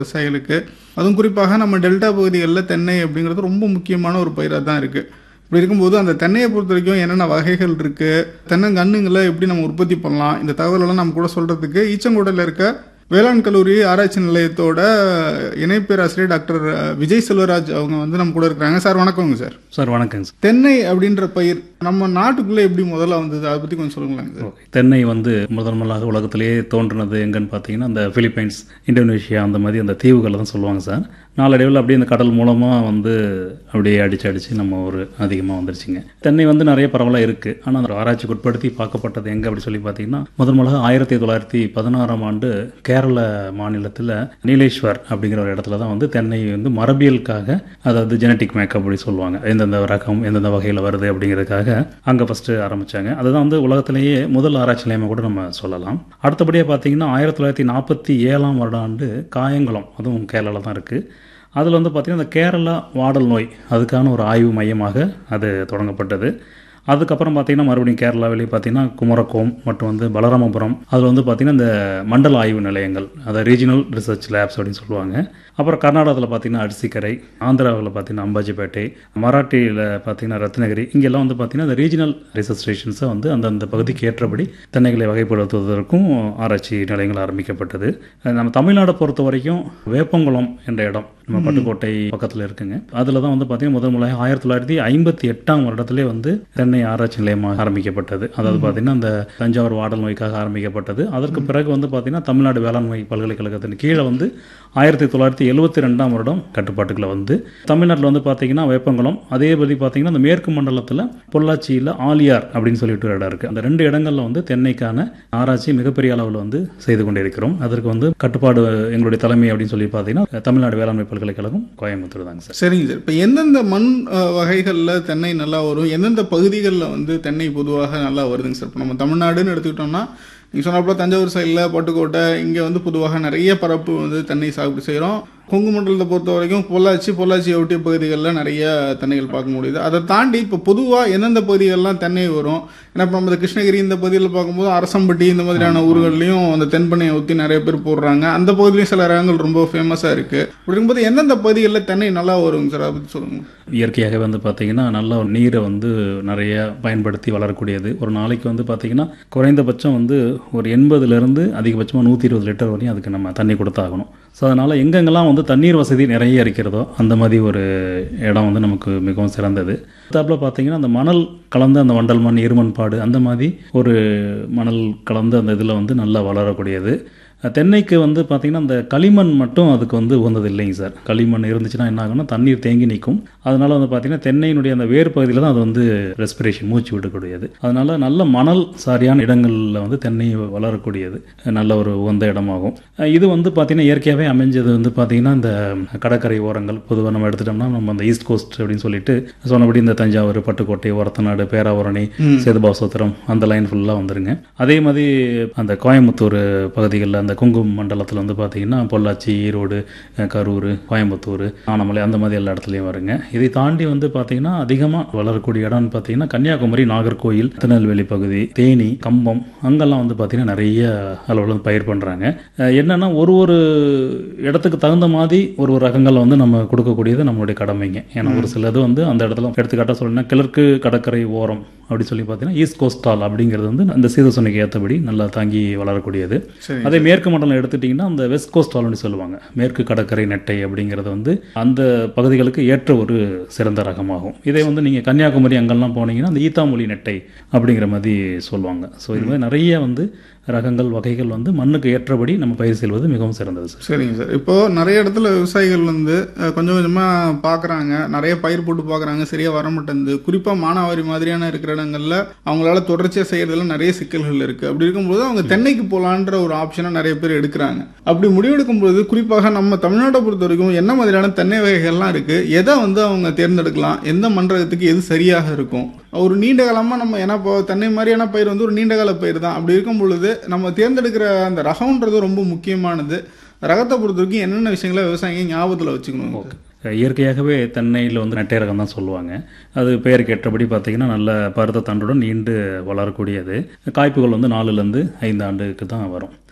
விவசாயிகளுக்கு அதுவும் குறிப்பாக நம்ம டெல்டா பகுதிகளில் தென்னை அப்படிங்கிறது ரொம்ப முக்கியமான ஒரு பயிராக தான் இருக்குது இப்படி இருக்கும்போது அந்த தென்னையை பொறுத்த வரைக்கும் என்னென்ன வகைகள் இருக்குது தென்னங்கன்னுங்களை எப்படி நம்ம உற்பத்தி பண்ணலாம் இந்த தகவலெல்லாம் நம்ம கூட சொல்கிறதுக்கு ஈச்சங்கோட்டையில் இருக்க வேளாண் கல்லூரி ஆராய்ச்சி நிலையத்தோட இணை பேராசிரியர் டாக்டர் விஜய் செல்வராஜ் அவங்க வந்து நம்ம கூட இருக்கிறாங்க சார் வணக்கங்க சார் சார் வணக்கங்க சார் தென்னை அப்படின்ற பயிர் நம்ம நாட்டுக்குள்ளே எப்படி முதல்ல வந்தது அதை பற்றி கொஞ்சம் சொல்லுங்களேங்க சார் ஓகே தென்னை வந்து முதல் முதலாக உலகத்திலேயே தோன்றினது எங்கன்னு பார்த்தீங்கன்னா அந்த பிலிப்பைன்ஸ் இந்தோனேஷியா அந்த மாதிரி அந்த தீவுகளை தான் சொல்லுவாங்க சார் நாளடைவில் அப்படியே இந்த கடல் மூலமாக வந்து அப்படியே அடிச்சு அடிச்சு நம்ம ஒரு அதிகமாக வந்துருச்சுங்க தென்னை வந்து நிறைய பரவலாக இருக்குது ஆனால் அந்த ஆராய்ச்சிக்கு உட்படுத்தி பார்க்கப்பட்டது எங்கே அப்படி சொல்லி பார்த்தீங்கன்னா முதல் முதலாக ஆயிரத்தி தொள்ளாயிரத்தி பதினாறாம் ஆண்டு கேரள மாநிலத்தில் நீலேஸ்வர் அப்படிங்கிற ஒரு இடத்துல தான் வந்து தென்னை வந்து மரபியலுக்காக அதாவது ஜெனட்டிக் மேக்கப் அப்படி சொல்லுவாங்க எந்தெந்த ரகம் எந்தெந்த வகையில் வருது அப்படிங்கிறதுக்காக அங்கே ஃபஸ்ட்டு ஆரம்பித்தாங்க அதுதான் வந்து உலகத்திலேயே முதல் ஆராய்ச்சி நிலையமாக கூட நம்ம சொல்லலாம் அடுத்தபடியாக பார்த்தீங்கன்னா ஆயிரத்தி தொள்ளாயிரத்தி நாற்பத்தி ஏழாம் வருடாண்டு காயங்குளம் அதுவும் கேரளாவில் தான் இருக்குது அதில் வந்து பார்த்திங்கன்னா இந்த கேரளா வாடல் நோய் அதுக்கான ஒரு ஆய்வு மையமாக அது தொடங்கப்பட்டது அதுக்கப்புறம் பார்த்திங்கன்னா மறுபடியும் கேரளாவிலேயே பார்த்திங்கன்னா குமரகோம் மற்றும் வந்து பலராமபுரம் அதில் வந்து பார்த்திங்கன்னா இந்த மண்டல ஆய்வு நிலையங்கள் அதை ரீஜனல் ரிசர்ச் லேப்ஸ் அப்படின்னு சொல்லுவாங்க அப்புறம் கர்நாடகத்தில் பார்த்திங்கன்னா அரிசிக்கரை ஆந்திராவில் பார்த்திங்கன்னா அம்பாஜிப்பேட்டை மராட்டியில் பார்த்திங்கன்னா ரத்னகிரி இங்கெல்லாம் வந்து பார்த்திங்கன்னா இந்த ரீஜனல் ரிசர்ச் ஸ்டேஷன்ஸை வந்து அந்தந்த பகுதிக்கு ஏற்றபடி தென்னைகளை வகைப்படுத்துவதற்கும் ஆராய்ச்சி நிலையங்கள் ஆரம்பிக்கப்பட்டது நம்ம தமிழ்நாடை பொறுத்த வரைக்கும் வேப்பங்குளம் என்ற இடம் நம்ம பட்டுக்கோட்டை பக்கத்தில் இருக்குங்க அதில் தான் வந்து பார்த்திங்கன்னா முதல் முறையாக ஆயிரத்தி தொள்ளாயிரத்தி ஐம்பத்தி எட்டாம் வருடத்திலே வந்து தென்னை ஆராய்ச்சி நிலையமாக ஆரம்பிக்கப்பட்டது அதாவது பார்த்திங்கன்னா அந்த தஞ்சாவூர் வாடல் நோய்க்காக ஆரம்பிக்கப்பட்டது அதற்கு பிறகு வந்து பார்த்திங்கன்னா தமிழ்நாடு வேளாண்மை பல்கலைக்கழகத்தின் கீழே வந்து ஆயிரத்தி தொள்ளாயிரத்தி எழுபத்தி ரெண்டாம் வருடம் கட்டுப்பாட்டுக்குள்ள வந்து தமிழ்நாட்டில் வந்து பார்த்திங்கன்னா வேப்பங்குளம் அதேபடி பார்த்திங்கன்னா அந்த மேற்கு மண்டலத்தில் பொள்ளாச்சியில் ஆலியார் அப்படின்னு சொல்லிட்டு ஒரு இடம் இருக்குது அந்த ரெண்டு இடங்களில் வந்து தென்னைக்கான ஆராய்ச்சி மிகப்பெரிய அளவில் வந்து செய்து கொண்டு இருக்கிறோம் அதற்கு வந்து கட்டுப்பாடு எங்களுடைய தலைமை அப்படின்னு சொல்லி பார்த்தீங்கன்னா தமிழ்நாடு வேளாண்மை பல்கலைக்கழகம் கோயம்புத்தூர் தாங்க சார் சரிங்க சார் இப்போ எந்தெந்த மண் அஹ், வகைகள்ல தென்னை நல்லா வரும் எந்தெந்த பகுதிகளில் வந்து தென்னை பொதுவாக நல்லா வருதுங்க சார் இப்போ நம்ம தமிழ்நாடுன்னு எடுத்துக்கிட்டோம்னா நீங்கள் சொன்னப்போ தஞ்சாவூர் சைடில் பட்டுக்கோட்டை இங்கே வந்து பொதுவாக நிறைய பரப்பு வந்து தென்னை சாகுபடி செய்கிறோம் கொங்கு மண்டலத்தை பொறுத்த வரைக்கும் பொள்ளாச்சி பொள்ளாச்சி ஒட்டிய பகுதிகளில் நிறைய தென்னைகள் பார்க்க முடியுது அதை தாண்டி இப்போ பொதுவாக எந்தெந்த பகுதிகளெலாம் தென்னை வரும் ஏன்னா இப்போ நம்ம இந்த கிருஷ்ணகிரி இந்த பகுதியில் பார்க்கும்போது அரசம்பட்டி இந்த மாதிரியான ஊர்கள்லையும் அந்த தென்பண்ணையை ஊற்றி நிறைய பேர் போடுறாங்க அந்த பகுதியிலையும் சில ரகங்கள் ரொம்ப ஃபேமஸாக இருக்குது அப்படி இருக்கும்போது எந்தெந்த பகுதிகளில் தென்னை நல்லா வருங்க சார் அதை பற்றி சொல்லுங்கள் இயற்கையாகவே வந்து பார்த்தீங்கன்னா நல்ல ஒரு நீரை வந்து நிறைய பயன்படுத்தி வளரக்கூடியது ஒரு நாளைக்கு வந்து பார்த்தீங்கன்னா குறைந்தபட்சம் வந்து ஒரு எண்பதுலேருந்து அதிகபட்சமாக நூற்றி இருபது லிட்டர் வரையும் அதுக்கு நம்ம தண்ணி கொடுத்தாகணும் ஸோ அதனால் எங்கெங்கெல்லாம் வந்து தண்ணீர் வசதி நிறைய இருக்கிறதோ அந்த மாதிரி ஒரு இடம் வந்து நமக்கு மிகவும் சிறந்தது அதுல பார்த்தீங்கன்னா அந்த மணல் கலந்த அந்த வண்டல் மண் இருமண்பாடு அந்த மாதிரி ஒரு மணல் கலந்த அந்த இதில் வந்து நல்லா வளரக்கூடியது தென்னைக்கு வந்து பார்த்திங்கன்னா அந்த களிமண் மட்டும் அதுக்கு வந்து உகந்தது இல்லைங்க சார் களிமண் இருந்துச்சுன்னா என்ன ஆகும்னா தண்ணீர் தேங்கி நிற்கும் அதனால வந்து பார்த்திங்கன்னா தென்னையினுடைய அந்த வேர் பகுதியில் தான் அது வந்து ரெஸ்பிரேஷன் மூச்சு விடக்கூடியது அதனால நல்ல மணல் சாரியான இடங்களில் வந்து தென்னை வளரக்கூடியது நல்ல ஒரு உகந்த இடமாகும் இது வந்து பார்த்திங்கன்னா இயற்கையாகவே அமைஞ்சது வந்து பார்த்திங்கன்னா இந்த கடற்கரை ஓரங்கள் பொதுவாக நம்ம எடுத்துட்டோம்னா நம்ம அந்த ஈஸ்ட் கோஸ்ட் அப்படின்னு சொல்லிட்டு சொன்னபடி இந்த தஞ்சாவூர் பட்டுக்கோட்டை ஒரத்தநாடு பேராவூரணி சேதுபாசோத்திரம் அந்த லைன் ஃபுல்லாக வந்துருங்க அதே மாதிரி அந்த கோயம்புத்தூர் பகுதிகளில் அந்த குங்கும் மண்டலத்தில் வந்து பார்த்தீங்கன்னா பொள்ளாச்சி ஈரோடு அஹ், கரூர் கோயம்புத்தூர் ஆனமலை அந்த மாதிரி எல்லா இடத்துலையும் வருங்க இதை தாண்டி வந்து பார்த்தீங்கன்னா அதிகமாக வளரக்கூடிய இடம்னு பார்த்தீங்கன்னா கன்னியாகுமரி நாகர்கோயில் திருநெல்வேலி பகுதி தேனி கம்பம் அங்கெல்லாம் வந்து பார்த்தீங்கன்னா நிறைய அளவில் வந்து பயிர் பண்ணுறாங்க என்னன்னா ஒரு ஒரு இடத்துக்கு தகுந்த மாதிரி ஒரு ஒரு ரகங்கள் வந்து நம்ம கொடுக்கக்கூடியது நம்மளுடைய கடமைங்க ஏன்னா ஒரு சிலது வந்து அந்த இடத்துல எடுத்துக்காட்டாக சொல்லணும்னா கிழக்கு கடற்கரை ஓரம் அப்படி சொல்லி பார்த்தீங்கன்னா ஈஸ்ட் கோஸ்டால் அப்படிங்கிறது வந்து அந்த சீதோசனைக்கு ஏற்றபடி நல்லா தாங்கி வளரக்கூடியது சரி அதே மேற்கு மண்டலம் எடுத்துட்டிங்கன்னா அந்த வெஸ்ட் கோஸ்ட் ஆல்னு சொல்லுவாங்க மேற்கு கடற்கரை நெட்டை அப்படிங்கிறது வந்து அந்த பகுதிகளுக்கு ஏற்ற ஒரு சிறந்த ரகமாகும் இதே வந்து நீங்கள் கன்னியாகுமரி அங்கெல்லாம் போனீங்கன்னா அந்த ஈத்தாமொழி நெட்டை அப்படிங்கிற மாதிரி சொல்லுவாங்க ஸோ இது மாதிரி நிறைய வந்து ரகங்கள் வகைகள் வந்து மண்ணுக்கு ஏற்றபடி நம்ம பயிர் செய்வது மிகவும் சிறந்தது சார் சரிங்க சார் இப்போ நிறைய இடத்துல விவசாயிகள் வந்து அஹ், கொஞ்சம் கொஞ்சமாக பார்க்குறாங்க நிறைய பயிர் போட்டு பார்க்குறாங்க சரியாக வர மாட்டேங்குது குறிப்பாக மானாவாரி மாதிரியான இருக்கிற இடங்கள்ல அவங்களால தொடர்ச்சியாக செய்யறதுல நிறைய சிக்கல்கள் இருக்குது அப்படி இருக்கும்போது அவங்க தென்னைக்கு போகலான்ற ஒரு ஆப்ஷனை நிறைய பேர் எடுக்கிறாங்க அப்படி முடிவெடுக்கும் பொழுது குறிப்பாக நம்ம தமிழ்நாட்டை பொறுத்த வரைக்கும் என்ன மாதிரியான தென்னை வகைகள்லாம் இருக்குது எதை வந்து அவங்க தேர்ந்தெடுக்கலாம் எந்த மன்றத்துக்கு எது சரியாக இருக்கும் ஒரு நீண்ட காலமாக நம்ம ஏன்னா இப்போ தென்னை மாதிரியான பயிர் வந்து ஒரு நீண்ட கால பயிர் தான் அப்படி இருக்கும் பொழுது நம்ம தேர்ந்தெடுக்கிற அந்த ரகம்ன்றது ரொம்ப முக்கியமானது ரகத்தை பொறுத்த வரைக்கும் என்னென்ன விஷயங்களை விவசாயிங்க ஞாபகத்தில் வச்சுக்கணும் இயற்கையாகவே தென்னையில் வந்து நெட்டை ரகம் தான் சொல்லுவாங்க அது பெயருக்கு ஏற்றபடி பார்த்தீங்கன்னா நல்ல பருத்த தண்டுடன் நீண்டு வளரக்கூடியது காய்ப்புகள் வந்து நாலுலேருந்து ஐந்து ஆண்டுக்கு தான் வரும்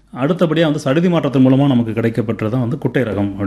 அடுத்தபடியாக வந்து சடுதி மாற்றத்தின் மூலமாக நமக்கு கிடைக்கப்பட்டது தான் வந்து குட்டை ரகம்